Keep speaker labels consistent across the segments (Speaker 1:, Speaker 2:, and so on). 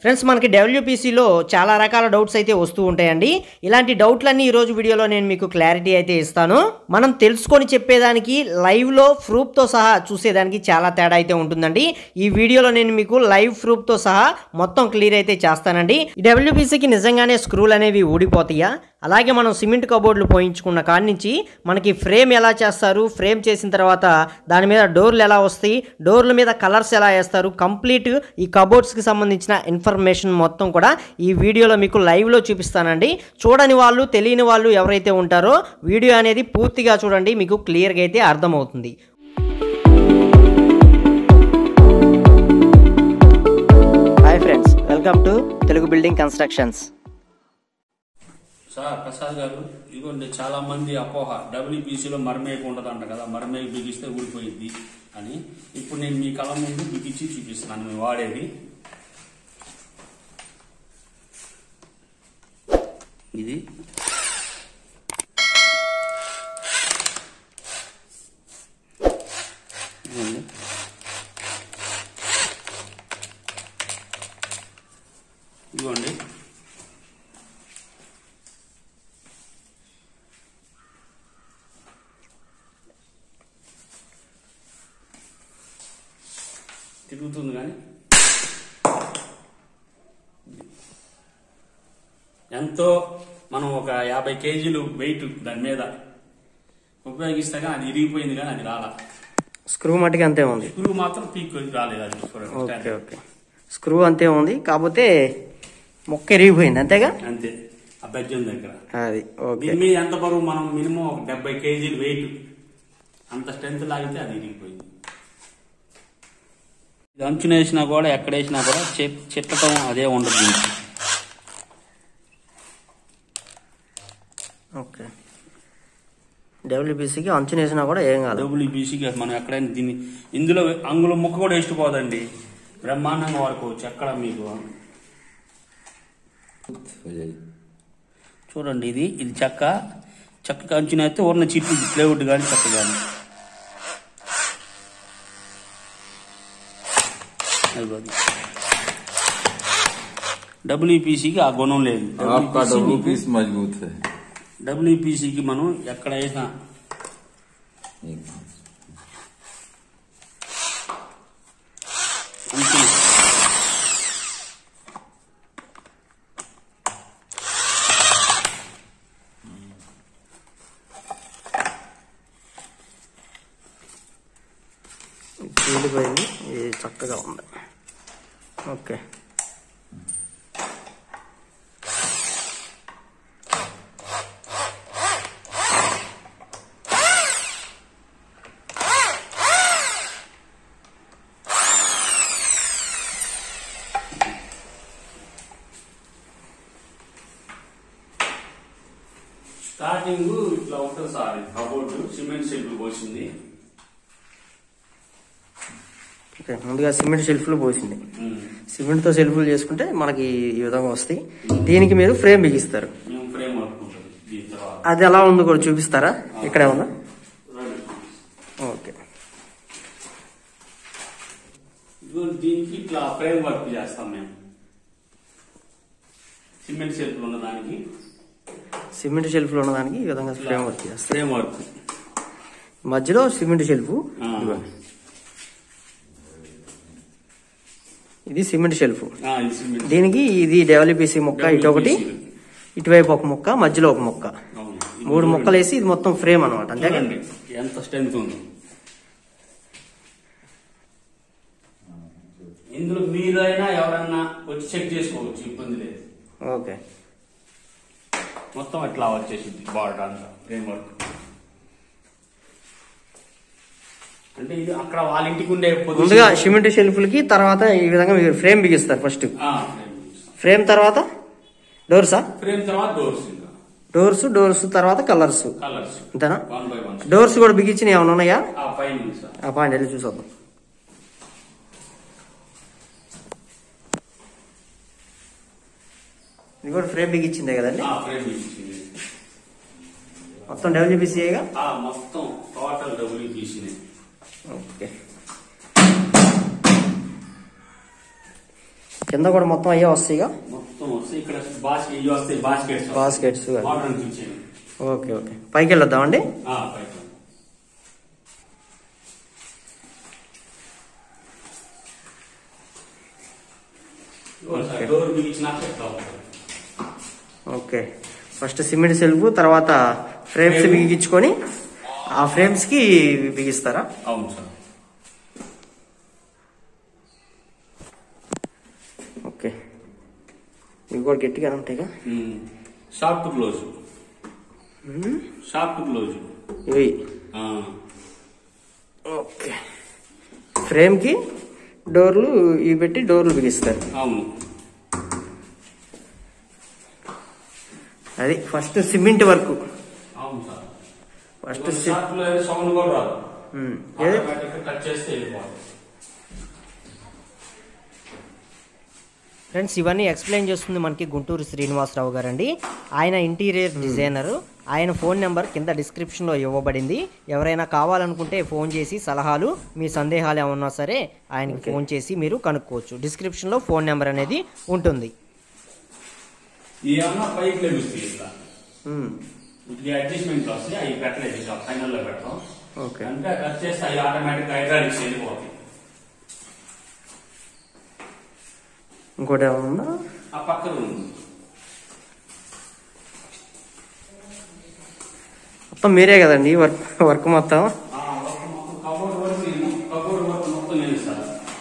Speaker 1: Friends మనకి డబ్ల్యూపీసీలో చాలా రకాల డౌట్స్ అయితే వస్తూ ఉంటాయండి ఇలాంటి డౌట్లన్నీ ఈరోజు వీడియోలో నేను మీకు క్లారిటీ అయితే ఇస్తాను మనం తెలుసుకొని చెప్పేదానికి లైవ్లో ప్రూఫ్తో సహా చూసేదానికి చాలా తేడా అయితే ఉంటుందండి ఈ వీడియోలో నేను మీకు లైవ్ ప్రూఫ్తో సహా మొత్తం క్లియర్ అయితే చేస్తానండి ఈ డబ్ల్యూపీసీకి నిజంగానే స్క్రూలు అనేవి ఊడిపోతాయా అలాగే మనం సిమెంట్ కబోర్డులు పోయించుకున్న కాడి నుంచి మనకి ఫ్రేమ్ ఎలా చేస్తారు ఫ్రేమ్ చేసిన తర్వాత దాని మీద డోర్లు ఎలా వస్తాయి డోర్ల మీద కలర్స్ ఎలా వేస్తారు కంప్లీట్ ఈ కబోర్డ్స్కి సంబంధించిన ఇన్ఫర్మేషన్ మొత్తం కూడా ఈ వీడియోలో మీకు లైవ్లో చూపిస్తానండి చూడని వాళ్ళు తెలియని వాళ్ళు ఎవరైతే ఉంటారో వీడియో అనేది పూర్తిగా చూడండి మీకు క్లియర్గా అయితే అర్థమవుతుంది hi friends welcome to Telugu building constructions
Speaker 2: sir Prasad garu ఇదిగోండి చాలా మంది అపోహ డబ్ల్యూపీసీలో మరమేక ఉండదంట కదా మరమేక బిగిస్తే ఊడిపోయింది అని ఇప్పుడు నేను మీ కళ్ళ ముందు బిగించి చూపిస్తున్నాను మేము వాడేది ఇది ఇదిగోండి. ఇదిగోండి తిరుగుతుంది కానీ ఎంతో మనం ఒక యాభై కేజీలు వెయిట్ దాని మీద ఉపయోగిస్తే కానీ అది ఇరిగిపోయింది కానీ అది రాలా
Speaker 1: స్క్రూ మట్టికి అంతే ఉంది
Speaker 2: స్క్రూ మాత్రం పీక్ రాలేదు అది చూడండి
Speaker 1: ఓకే ఓకే స్క్రూ అంతే ఉంది కాకపోతే మొక్క ఎరిగిపోయింది అంతేగా
Speaker 2: అంతే ఆ బెజ్జం దగ్గర
Speaker 1: అది ఓకే
Speaker 2: దీని మీద ఎంత బరువు మనం మినిమం ఒక డెబ్బై కేజీలు వెయిట్ అంత స్ట్రెంత్ లాగితే అది ఇరిగిపోయింది ఇది అంచున వేసినా కూడా ఎక్కడ వేసినా కూడా చె- చిట్టటం అదే ఉండదు దీనికి
Speaker 1: ఓకే డబ్ల్యూబీసీకి అంచున వేసినా కూడా ఏం కాదు
Speaker 2: డబ్ల్యూబీసీకి మనం ఎక్కడైనా దీన్ని ఇందులో అంగుళం ముక్క కూడా వేసిపోదండి బ్రహ్మాండంగా వాడుకోవచ్చు ఎక్కడ మీకు చూడండి ఇది ఇది చెక్క చెక్క అంచున అయితే ఊరిన చిట్టు ప్లేవుడ్ కానీ చెక్క కానీ డబ్ల్యూపీసీకి ఆ గుణం లేదు
Speaker 3: आपका डब्ल्यू पीस मजबूत है
Speaker 2: డబ్ల్యూపీసీకి మనం ఎక్కడ వేసినా అంచులు
Speaker 1: చీలిపోయింది ఇది చక్కగా ఉంది ఓకే
Speaker 2: స్టార్టింగ్ ఇట్లా ఉంటుంది సార్ కబోర్డు సిమెంట్ షెల్ఫ్ పోసింది
Speaker 1: ఓకే ముందుగా సిమెంట్ షెల్ఫ్లు పోసింది సిమెంట్తో షెల్ఫ్లు చేసుకుంటే మనకి ఈ విధంగా వస్తాయి దీనికి మీరు ఫ్రేమ్ బిగిస్తారు
Speaker 2: మేము ఫ్రేమ్ పట్టుకుంటుంది దీని తర్వాత
Speaker 1: అది ఎలా ఉందో కూడా చూపిస్తారా ఇక్కడే ఉందా
Speaker 2: రండి.
Speaker 1: ఓకే
Speaker 2: ఇదిగో దీనికి ఇట్లా ఫ్రేమ్ వర్క్ చేస్తాం మేము సిమెంట్ షెల్ఫ్ ఉన్న దానికి
Speaker 1: సిమెంట్ షెల్ఫ్లో ఉన్నదానికి ఈ విధంగా ఫ్రేమ్ వర్క్ చేస్తారు
Speaker 2: ఫ్రేమ్ వర్క్
Speaker 1: మధ్యలో సిమెంట్ షెల్ఫ్
Speaker 2: ఆ.
Speaker 1: ఇదిగోండి. ఇది సిమెంట్ షెల్ఫ్
Speaker 2: ఆ, ఇది సిమెంట్
Speaker 1: దీనికి ఇది డెవలపీసీ మొక్క ఇటు ఒకటి ఇటువైపు ఒక మొక్క మధ్యలో ఒక మొక్క
Speaker 2: అవును. ఇది
Speaker 1: మూడు మొక్కలు వేసి ఇది మొత్తం ఫ్రేమ్ అనమాట అంతే కదా?
Speaker 2: చూడండి ఎంత స్ట్రెంత్ ఉందో ఇందులో మీరైనా ఎవరన్నా వచ్చి చెక్ చేసుకోవచ్చు ఇబ్బంది లేదు
Speaker 1: ఓకే
Speaker 2: మొత్తం అట్లా వచ్చేసింది బార్డర్ అంతా ఫ్రేమ్ వర్క్ అంటే ఇది అక్కడ వాళ్ళ ఇంటికి ఉండే పొజిషన్-
Speaker 1: ముందుగా సిమెంట్ షెల్ఫ్లకి తర్వాత ఈ విధంగా మీరు ఫ్రేమ్ బిగిస్తారు ఫస్ట్
Speaker 2: ఆ, ఫ్రేమ్ చేస్తాం.
Speaker 1: ఫ్రేమ్ తర్వాత డోర్సా
Speaker 2: ఫ్రేమ్ తర్వాత డోర్స్ ఇంకా
Speaker 1: డోర్స్ డోర్స్ తర్వాత కలర్స్
Speaker 2: కలర్స్
Speaker 1: అంతేనా
Speaker 2: వన్ బై వన్
Speaker 1: డోర్స్ కూడా బిగించిన ఏమైనా ఉన్నాయా
Speaker 2: ఆ పైన ఉంది సార్
Speaker 1: ఆ పాయింట్ వెళ్ళి చూసొద్దాం ఇది కూడా ఫ్రేమ్ బిగించిందే కదండి
Speaker 2: ఆ ఫ్రేమ్ ఇచ్చింది
Speaker 1: మొత్తం డబ్ల్యూబీసీఏగా
Speaker 2: ఆ మొత్తం టోటల్ డబ్బులు తీసినాయి
Speaker 1: ఓకే కింద కూడా మొత్తం అయ్యే వస్తాయిగా
Speaker 2: మొత్తం వస్తాయి ఇక్కడ బాస్కెట్ ఇవి వస్తాయి baskets
Speaker 1: baskets
Speaker 2: modern kitchen
Speaker 1: okay okay పైకి వెళ్ళొద్దామండి
Speaker 2: పైకి డోర్ బిగించినాక ఎట్లా ఉంటుంది
Speaker 1: ఓకే ఫస్ట్ సిమెంట్ సెల్ఫ్ తర్వాత ఫ్రేమ్స్
Speaker 2: Frame.
Speaker 1: బిగించుకొని ఆ ఫ్రేమ్స్ కి బిగిస్తారా
Speaker 2: అవును సార్
Speaker 1: ఓకే ఇవి కూడా గట్టిగా ఉంటాయిగా
Speaker 2: షార్ప్ క్లోజ్ షార్ప్ క్లోజ్
Speaker 1: ఇవి ఓకే ఫ్రేమ్ కి డోర్లు ఇవి పెట్టి డోర్లు బిగిస్తారు
Speaker 2: అవును
Speaker 1: అది ఫస్ట్ సిమెంట్ వర్క్
Speaker 2: అవును సార్
Speaker 1: ఫస్ట్
Speaker 2: షార్ప్ లో సౌండ్ కూడా రాదు
Speaker 1: ఏది
Speaker 2: ఆటోమేటిక్ టచ్ చేస్తే వెళ్ళిపోవాలి
Speaker 1: ఫ్రెండ్స్ ఇవన్నీ ఎక్స్ప్లెయిన్ చేస్తుంది మనకి గుంటూరు శ్రీనివాసరావు గారు అండి ఆయన ఇంటీరియర్ డిజైనర్ ఆయన ఫోన్ నెంబర్ కింద డిస్క్రిప్షన్లో ఇవ్వబడింది ఎవరైనా కావాలనుకుంటే ఫోన్ చేసి సలహాలు మీ సందేహాలు ఏమన్నా సరే ఆయనకి ఫోన్ చేసి మీరు కనుక్కోవచ్చు డిస్క్రిప్షన్లో ఫోన్ నెంబర్ అనేది ఉంటుంది
Speaker 2: ఏమన్నా పైకి లభిస్తాయి ఇట్లా ఇది అడ్జస్ట్మెంట్ వస్తాయి అవి పెట్టలేదు ఇక ఫైనల్ లో పెడతాం
Speaker 1: ఓకే
Speaker 2: అంటే టచ్ చేస్తే అవి ఆటోమేటిక్ హైడ్రాలిక్స్ వెళ్ళిపోతాయి
Speaker 1: ఇంకోటి ఏమన్నా
Speaker 2: ఆ పక్కన ఉంది
Speaker 1: మొత్తం మీరే కదండి వర్క్ వర్క్ మొత్తం
Speaker 2: ఆ వర్క్ మొత్తం కబోర్డ్ వర్క్ ఇది కబోర్డ్ వర్క్ మొత్తం నేను సార్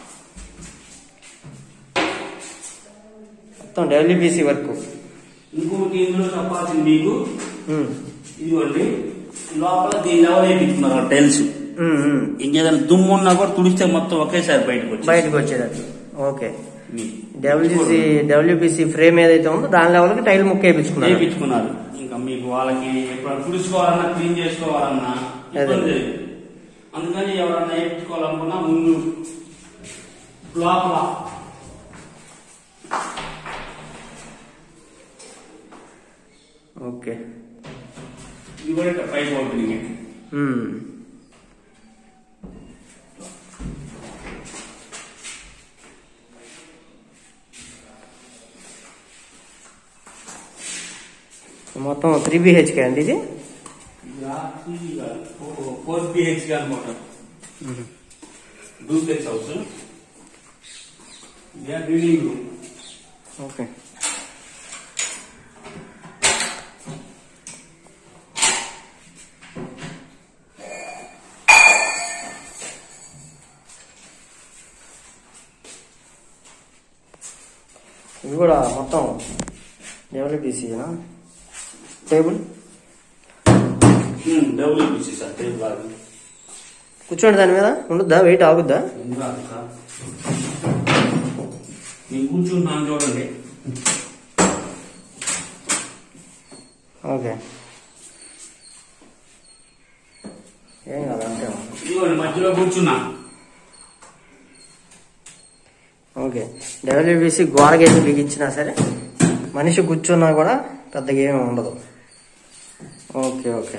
Speaker 1: మొత్తం డబ్ల్యూబీసీ వర్క్
Speaker 2: ఇంకొకటి ఇందులో చెప్పాల్సింది మీకు ఇదిగోండి లోపల దీని లెవెల్ వేయించుకున్నారు టైల్స్ ఇంకేదైనా దుమ్ము ఉన్నా కూడా తుడిస్తే మొత్తం ఒకేసారి బయటకు వచ్చి
Speaker 1: బయటకు వచ్చేటట్టు ఓకే డబ్ల్యూబీసీ డబ్ల్యూబీసీ ఫ్రేమ్ ఏదైతే ఉందో దాని లెవెల్కి టైల్ ముక్క వేయించుకున్నారు
Speaker 2: వేయించుకున్నారు ఇంకా మీకు వాళ్ళకి ఎప్పుడైనా తుడుచుకోవాలన్నా క్లీన్ చేసుకోవాలన్నా ఇబ్బంది
Speaker 1: అదే.
Speaker 2: లేదు అందుకని ఎవరన్నా వేయించుకోవాలనుకున్నా ముందు లోపల
Speaker 1: ఓకే
Speaker 2: ఇది కూడా ఇట్లా పైకి ఓపెనింగ్
Speaker 1: మ్మ్. మొత్తం త్రీ బిహెచ్కే అండి ఇది
Speaker 2: ఫోర్ బిహెచ్ అనమాట డూప్లెక్స్ హౌస్ ఇదే రీడింగ్ రూమ్
Speaker 1: ఓకే ఇది కూడా మొత్తం డబ్ల్యూబీసీనా టేబుల్
Speaker 2: డబ్ల్యూబీసీ సార్ టేబుల్ అది
Speaker 1: కూర్చోండి దాని మీద ఉండద్దా వెయిట్ ఆగుద్దా
Speaker 2: ఏం కాదు సార్ నేను కూర్చుంటున్నాను చూడండి
Speaker 1: ఓకే ఏం కాదు అంతే
Speaker 2: ఇదిగోండి మధ్యలో కూర్చున్నా
Speaker 1: ఓకే డబ్ల్యూబీసీ గోడగేసి బిగించినా సరే మనిషి కూర్చున్నా కూడా పెద్దగా ఏమి ఉండదు ఓకే ఓకే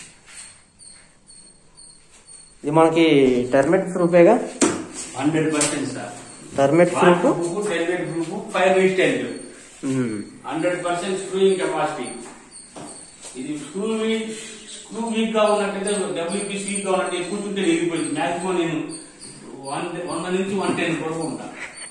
Speaker 1: ఇది మనకి టర్మెట్ ప్రూఫేగా
Speaker 2: hundred percent sir
Speaker 1: termite proof
Speaker 2: group termite group five minute tell hundred percent screwing capacity ఇది స్క్రూ వీక్ స్క్రూ వీక్ గా ఉన్నట్టయితే డబ్ల్యూపీసీ వీక్ గా ఉన్నట్టు కూర్చుంటే విరిగిపోయింది మాక్సిమం నేను వన్ వంద నుంచి వన్ టెన్ వరకు ఉంటాను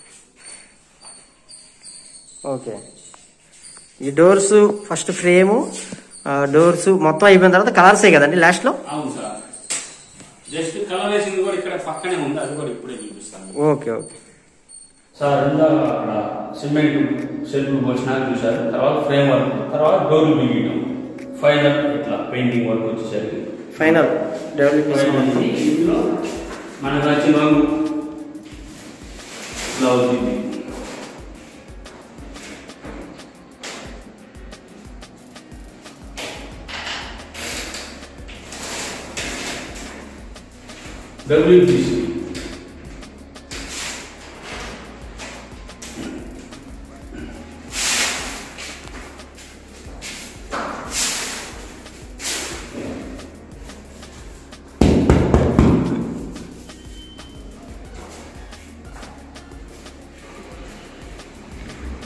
Speaker 1: ఓకే ఈ డోర్స్ ఫస్ట్ ఫ్రేము డోర్స్ మొత్తం అయిపోయిన తర్వాత కలర్సే కదండి లాస్ట్లో
Speaker 2: అవును సార్ జస్ట్ కలర్ వేసింది కూడా ఇక్కడ పక్కనే ఉంది అది కూడా ఇప్పుడే చూపిస్తాను
Speaker 1: ఓకే ఓకే
Speaker 2: సార్ ఇందాక అక్కడ సిమెంట్ సెల్ఫ్ పోసినాక చూసారు తర్వాత ఫ్రేమ్ వర్క్ తర్వాత డోర్ బిగించడం ఫైనల్ ఇట్లా పెయింటింగ్ వర్క్ వచ్చేసరికి
Speaker 1: ఫైనల్ డబ్ల్యూబీసీ
Speaker 2: ఫైనల్ ఇందులో మనకు నచ్చిన రంగు బ్లౌజ్ ఇది డబ్ల్యూబీసీ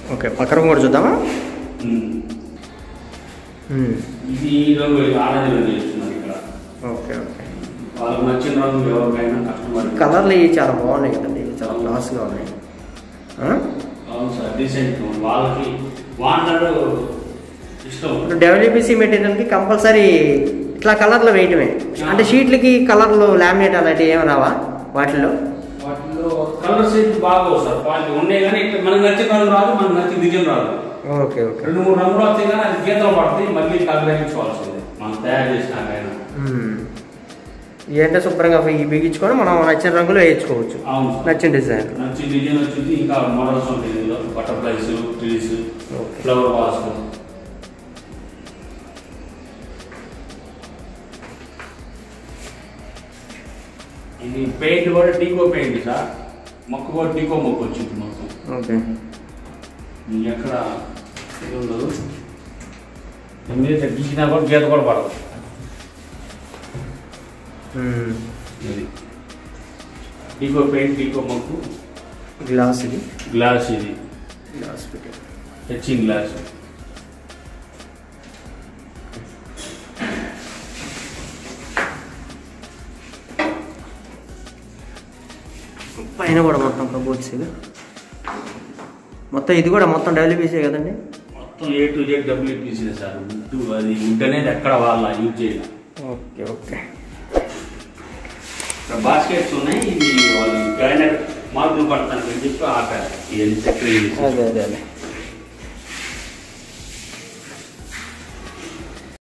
Speaker 1: ఓకే పక్కన కూడా చూద్దామా
Speaker 2: ఉమ్.
Speaker 1: మ్మ్.
Speaker 2: ఇది ఈ రంగు ఆరెంజ్ రంగు చేస్తున్నారు ఇక్కడ
Speaker 1: ఓకే ఓకే
Speaker 2: వాళ్ళకి నచ్చిన రంగు ఎవరికైనా కస్టమర్
Speaker 1: కలర్లు ఇవి చాలా బాగున్నాయి కదండి ఇవి చాలా క్లాస్గా ఉన్నాయి ఆ?
Speaker 2: అవును సార్ డీసెంట్ వాళ్ళకి వాండర్ ఇష్టం
Speaker 1: ఇప్పుడు డబ్ల్యూబీసీ మెటీరియల్కి కంపల్సరీ ఇట్లా కలర్లు వేయటమే అంటే షీట్లకి కలర్లు లామినేట్ అలాంటివి ఏమి రావా వాటిల్లో
Speaker 2: వాటిలో కలర్ సెట్ బాగా వస్తారు క్వాలిటీ ఉండే కానీ ఇట్లా మనకు నచ్చిన రంగు రాదు మనకు నచ్చిన డిజైన్ రాదు
Speaker 1: ఓకే ఓకే
Speaker 2: రెండు మూడు రంగులు వస్తాయి కానీ అది గీతలు పడతాయి మళ్ళీ కలర్ వేయించుకోవాల్సిందే మనం తయారు చేసినాకైనా
Speaker 1: మ్మ్. ఇదంటే శుభ్రంగా ఇవి బిగించుకొని మనం నచ్చిన రంగులు వేయించుకోవచ్చు
Speaker 2: అవును సార్.
Speaker 1: నచ్చిన డిజైన్
Speaker 2: నచ్చిన డిజైన్ వచ్చింది ఇంకా మోడల్స్ ఉంటాయి ఇందులో butterflies trees
Speaker 1: okay
Speaker 2: flower vase ఇది పెయింట్ కూడా టీకో పెయింట్ సార్ మొక్క కూడా టీకో మొక్క వచ్చింది మొత్తం
Speaker 1: ఓకే
Speaker 2: నీకు ఎక్కడ ఇది ఉండదు దీని మీద గీసినా కూడా గీత కూడా పడదు
Speaker 1: మ్మ్.
Speaker 2: ఇది టీకో పెయింట్ టీకో మొక్కు
Speaker 1: గ్లాస్ ఇది
Speaker 2: గ్లాస్ ఇది
Speaker 1: గ్లాస్ పెట్టి
Speaker 2: హెచ్చింగ్ గ్లాస్
Speaker 1: పైన కూడా మొత్తం కబోర్డ్స్ ఇది మొత్తం ఇది కూడా మొత్తం డబ్ల్యూబీసీ కదండి
Speaker 2: మొత్తం A to Z WPC sir wood అది వుడ్ అనేది ఎక్కడ వాళ్ళ యూజ్ చేయాలి
Speaker 1: ఓకే ఓకే
Speaker 2: ఇక్కడ బాస్కెట్స్ ఉన్నాయి ఇది వాళ్ళు గ్రైండర్ మార్పులు పడతాను అని చెప్పి ఆపారు ఇవన్నీ చక్కెర
Speaker 1: అదే అదే అదే